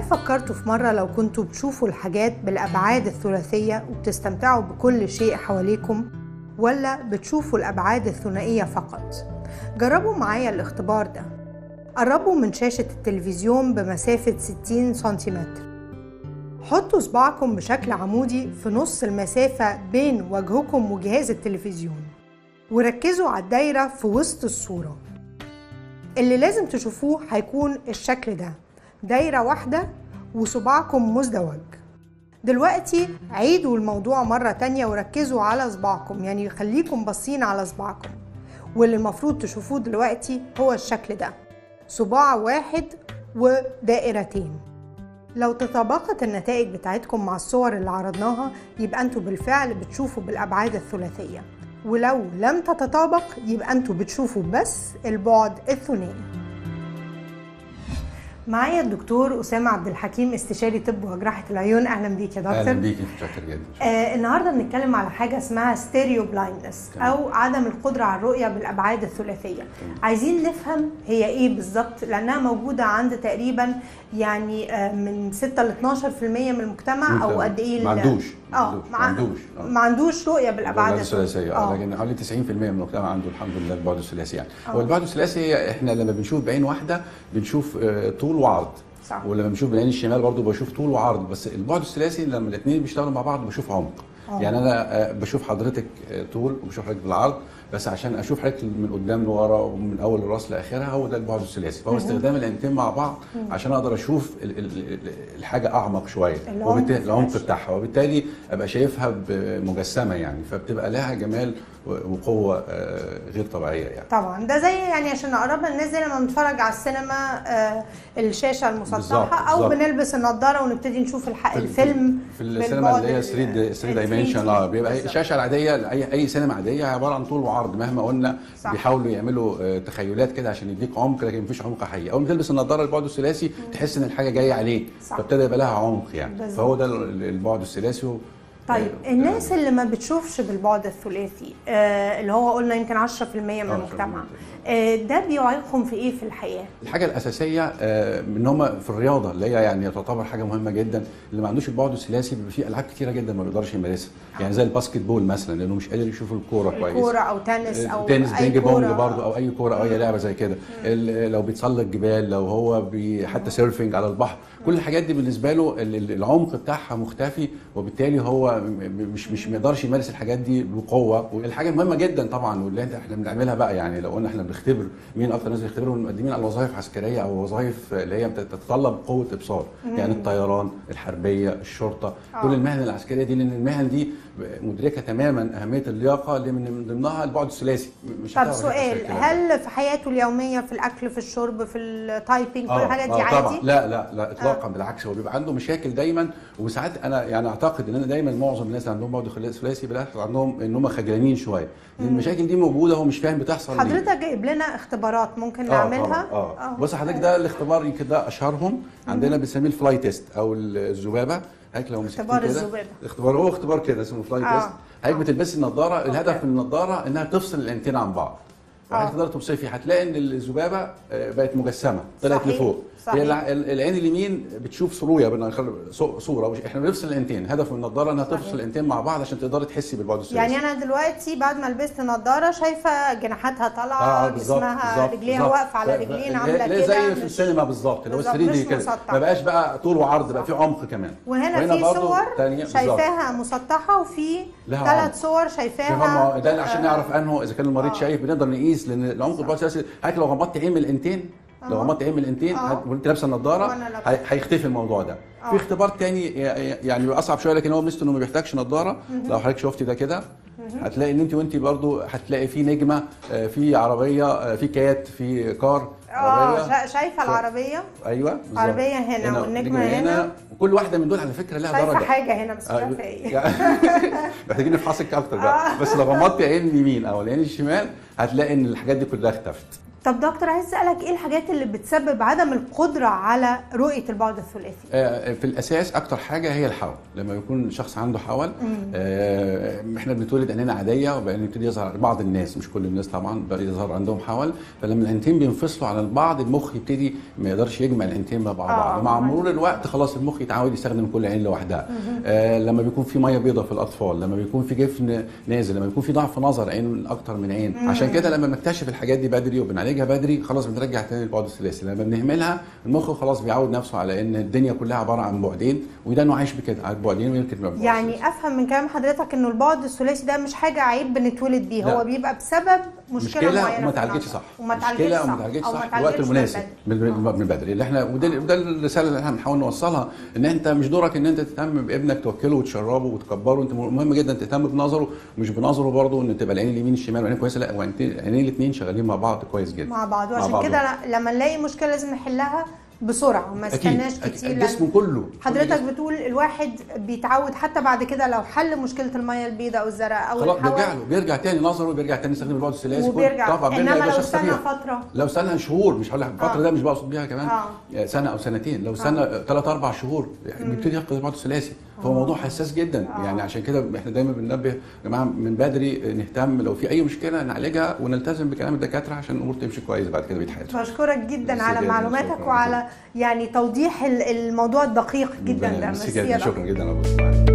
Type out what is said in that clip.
فكرتوا في مرة لو كنتوا بتشوفوا الحاجات بالأبعاد الثلاثية وبتستمتعوا بكل شيء حواليكم ولا بتشوفوا الأبعاد الثنائية فقط؟ جربوا معايا الاختبار ده قربوا من شاشة التلفزيون بمسافة 60 سنتيمتر حطوا صباعكم بشكل عمودي في نص المسافة بين وجهكم وجهاز التلفزيون وركزوا على الدايرة في وسط الصورة اللي لازم تشوفوه هيكون الشكل ده دايرة واحدة وصباعكم مزدوج دلوقتي عيدوا الموضوع مرة تانية وركزوا على صباعكم يعني خليكم باصين على صباعكم واللي المفروض تشوفوه دلوقتي هو الشكل ده صباع واحد ودائرتين لو تطابقت النتائج بتاعتكم مع الصور اللي عرضناها يبقى انتوا بالفعل بتشوفوا بالابعاد الثلاثيه ولو لم تتطابق يبقى انتوا بتشوفوا بس البعد الثنائي معايا الدكتور اسامه عبد الحكيم استشاري طب وجراحه العيون اهلا بيك يا دكتور اهلا بيكي متشكر جدا آه النهارده بنتكلم على حاجه اسمها ستيريو بلايندنس او عدم القدره على الرؤيه بالابعاد الثلاثيه عايزين نفهم هي ايه بالظبط لانها موجوده عند تقريبا يعني آه من 6 ل 12% من المجتمع او قد ايه ما عندوش اه ما عندوش آه. ما عندوش رؤيه بالابعاد البعد الثلاثيه اه لكن حوالي 90% من المجتمع عنده الحمد لله البعد الثلاثي يعني هو البعد الثلاثي احنا لما بنشوف بعين واحده بنشوف آه طول وعرض صح. ولما بنشوف بالعين الشمال برضو بشوف طول وعرض بس البعد الثلاثي لما الاثنين بيشتغلوا مع بعض بشوف عمق أوه. يعني انا بشوف حضرتك طول وبشوف حضرتك بالعرض بس عشان اشوف حضرتك من قدام لورا ومن اول الراس لاخرها هو ده البعد الثلاثي فهو استخدام العينتين مع بعض عشان اقدر اشوف الحاجه اعمق شويه وبالتالي العمق بتاعها وبالتالي ابقى شايفها مجسمه يعني فبتبقى لها جمال وقوه غير طبيعيه يعني طبعا ده زي يعني عشان نقربها للناس زي لما بنتفرج على السينما الشاشه المسطحه او بالزبط. بنلبس النضاره ونبتدي نشوف الح... في الفيلم في السينما اللي هي 3 3 دايمنشن اه بيبقى الشاشه العاديه اي اي سينما عاديه عباره عن طول وعرض مهما قلنا صح. بيحاولوا يعملوا تخيلات كده عشان يديك عمق لكن مفيش عمق حقيقي اول ما تلبس النضاره البعد الثلاثي تحس ان الحاجه جايه عليك فابتدى يبقى لها عمق يعني بالزبط. فهو ده البعد الثلاثي طيب الناس اللي ما بتشوفش بالبعد الثلاثي آه اللي هو قلنا يمكن 10% من المجتمع آه ده بيعيقهم في ايه في الحياه؟ الحاجه الاساسيه آه ان هم في الرياضه اللي هي يعني تعتبر حاجه مهمه جدا اللي ما عندوش البعد الثلاثي بيبقى في العاب كتيره جدا ما بيقدرش يمارسها يعني زي الباسكت بول مثلا لانه مش قادر يشوف الكوره كويس الكوره او تنس او تنس بينج بونج برضه او اي كوره او اي لعبه زي كده لو بيتسلق جبال لو هو بي حتى سيرفنج على البحر كل الحاجات دي بالنسبه له العمق بتاعها مختفي وبالتالي هو مش مش ما يقدرش يمارس الحاجات دي بقوه والحاجه المهمه جدا طبعا واللي احنا بنعملها بقى يعني لو قلنا احنا بنختبر مين اكتر ناس بيختبروا المقدمين على وظائف عسكريه او وظائف اللي هي بتتطلب قوه ابصار يعني الطيران الحربيه الشرطه أوه. كل المهن العسكريه دي لان المهن دي مدركه تماما اهميه اللياقه اللي من ضمنها البعد الثلاثي مش طب سؤال هل في حياته اليوميه في الاكل في الشرب في التايبنج كل الحاجات دي عادي؟ طبعا لا لا لا اطلاقا آه. بالعكس هو بيبقى عنده مشاكل دايما وساعات انا يعني اعتقد ان انا دايما معظم الناس اللي عندهم بعد ثلاثي بيلاحظ عندهم ان هم خجلانين شويه المشاكل دي موجوده هو مش فاهم بتحصل حضرتك جايب لنا اختبارات ممكن آه نعملها اه, آه. بص حضرتك ده الاختبار يمكن ده اشهرهم عندنا بنسميه الفلاي تيست او الذبابه هيك لو اختبار الذبابه اختبار هو اختبار كده اسمه فلاي آه. تيست هيك بتلبسي النظاره الهدف من النظاره انها تفصل العينتين عن بعض وحضرتك تقدر توصفي هتلاقي ان الذبابه بقت مجسمه طلعت صحيح. لفوق صحيح. هي العين اليمين بتشوف صوره صوره احنا بنفصل العينتين هدف من النضاره انها تفصل العينتين مع بعض عشان تقدري تحسي بالبعد الثلاثي يعني انا دلوقتي بعد ما لبست نضاره شايفه جناحاتها طالعه آه جسمها رجليها واقفه على رجلين عامله كده زي في السينما بالظبط اللي هو 3 دي كده ما بقاش بقى طول وعرض بقى في عمق كمان وهنا, وهنا في صور شايفاها مسطحه وفي ثلاث صور شايفاها ده عشان نعرف انه اذا كان المريض شايف بنقدر نقيس لان العمق البعد الثلاثي حضرتك لو غمضت عين من الانتين لو غمضت عين من الانتين وانت لابسه النضاره هيختفي الموضوع ده أوه. في اختبار تاني يعني اصعب شويه لكن هو ميزته انه ما بيحتاجش نضاره لو حضرتك شفتي ده كده هتلاقي ان انت وانت برضو هتلاقي في نجمه في عربيه في كيات في كار اه شايفه العربيه ايوه بالزبط. عربيه هنا, هنا والنجمه هنا, هنا وكل واحده من دول على فكره لها درجه شايفه حاجه هنا بس مش عارفه ايه محتاجين نفحصك اكتر بقى بس لو غمضتي عين اليمين او العين الشمال هتلاقي ان الحاجات دي كلها اختفت طب دكتور عايز اسالك ايه الحاجات اللي بتسبب عدم القدره على رؤيه البعد الثلاثي آه، في الاساس اكتر حاجه هي الحول لما يكون شخص عنده حول آه، احنا بنتولد عينينا عاديه وبعدين يبتدي يظهر بعض الناس مش كل الناس طبعا بقى يظهر عندهم حول فلما العينتين بينفصلوا عن البعض المخ يبتدي ما يقدرش يجمع العينتين مع بعض آه، ومع وبعدين- مرور الوقت خلاص المخ يتعود يستخدم كل عين لوحدها آه لما بيكون في ميه بيضاء في الاطفال لما بيكون في جفن نازل لما بيكون في ضعف نظر عين اكتر من عين عشان كده لما بنكتشف الحاجات دي بدري وبنعالجها بدري خلاص بنرجع تاني للبعد الثلاثي لما بنهملها المخ خلاص بيعود نفسه على ان الدنيا كلها عباره عن بعدين وده انه عايش بكده على بعدين ويمكن ما بيبقاش. يعني افهم من كلام حضرتك انه البعد الثلاثي ده مش حاجه عيب بنتولد بيه لا. هو بيبقى بسبب مشكله, مشكله معينه وما في تعالجتش النظر. صح وما مشكله تعالجتش وما صح تعالجتش أو ما صح في الوقت تعالجتش المناسب من بدري. من من بدري اللي احنا وده وده الرساله اللي احنا بنحاول نوصلها ان انت مش دورك ان انت تهتم بابنك توكله وتشربه وتكبره انت مهم جدا تهتم بنظره مش بنظره برضه ان تبقى العين اليمين الشمال وعين كويسه لا وعينتين- عينين الاثنين شغالين مع بعض كويس جدا مع بعض مع وعشان بعض. كده لما نلاقي مشكله لازم نحلها بسرعه وما اكيد استناش أكيد. كتير الجسم لأن كله كل حضرتك الجسم. بتقول الواحد بيتعود حتى بعد كده لو حل مشكله الميه البيضاء او الزرقاء او خلاص الحول بيرجع له بيرجع تاني نظره وبيرجع تاني يستخدم البعد الثلاثي وبيرجع طبعا بيرجع انما يبقى لو شخص استنى طبيعي. فتره لو سنه شهور مش هقول لك الفتره آه. ده مش بقصد بيها كمان آه. سنه او سنتين لو سنه ثلاث اربع شهور بيبتدي يفقد البعد الثلاثي فهو موضوع حساس جدا آه. يعني عشان كده احنا دايما بننبه يا جماعه من بدري نهتم لو في اي مشكله نعالجها ونلتزم بكلام الدكاتره عشان الامور تمشي كويس بعد كده بقيه حياتنا بشكرك جدا ميرسي على جداً، معلوماتك شكراً. وعلى يعني توضيح ال- الموضوع الدقيق جدا ده ميرسي ميرسي يا جدا دكتور. شكرا جدا على وجودك معانا.